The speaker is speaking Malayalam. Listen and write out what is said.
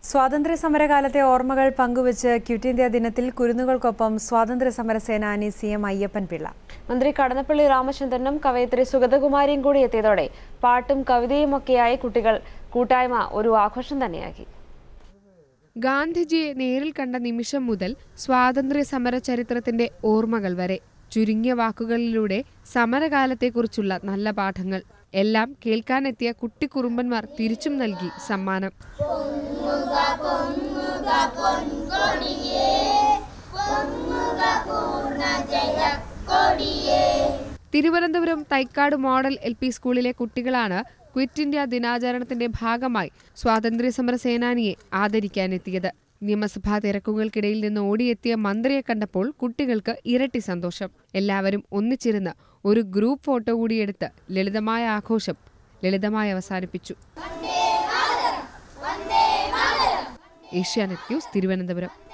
സ്വാതന്ത്ര്യ സമരകാലത്തെ ഓർമ്മകൾ പങ്കുവച്ച് ക്വിറ്റ് ഇന്ത്യ ദിനത്തിൽ കുരുന്നുകൾക്കൊപ്പം സ്വാതന്ത്ര്യ സമര സേനാനി സി എം അയ്യപ്പൻ പിള്ള മന്ത്രി കടന്നപ്പള്ളി രാമചന്ദ്രനും കവയിത്രി സുഗതകുമാരിയും കൂടി എത്തിയതോടെ പാട്ടും കവിതയുമൊക്കെയായി കുട്ടികൾ കൂട്ടായ്മ ഒരു ആഘോഷം തന്നെയാക്കി ഗാന്ധിജിയെ നേരിൽ കണ്ട നിമിഷം മുതൽ സ്വാതന്ത്ര്യ സമര ചരിത്രത്തിന്റെ ഓർമ്മകൾ വരെ ചുരുങ്ങിയ വാക്കുകളിലൂടെ സമരകാലത്തെക്കുറിച്ചുള്ള നല്ല പാഠങ്ങൾ എല്ലാം കേൾക്കാനെത്തിയ കുട്ടിക്കുറുമ്പന്മാർ തിരിച്ചും നൽകി സമ്മാനം Thiruvananthapuram Thycaud model L P സ്കൂളിലെ കുട്ടികളാണ് ക്വിറ്റ് ഇന്ത്യ ദിനാചരണത്തിന്റെ ഭാഗമായി സ്വാതന്ത്ര്യ സമര സേനാനിയെ ആദരിക്കാനെത്തിയത് നിയമസഭാ തിരക്കുകൾക്കിടയിൽ നിന്ന് ഓടിയെത്തിയ മന്ത്രിയെ കണ്ടപ്പോൾ കുട്ടികൾക്ക് ഇരട്ടി സന്തോഷം എല്ലാവരും ഒന്നിച്ചിരുന്ന് ഒരു ഗ്രൂപ്പ് ഫോട്ടോ കൂടി എടുത്ത് ലളിതമായ ആഘോഷം ലളിതമായി അവസാനിപ്പിച്ചു ഏഷ്യാനെറ്റ് ന്യൂസ് തിരുവനന്തപുരം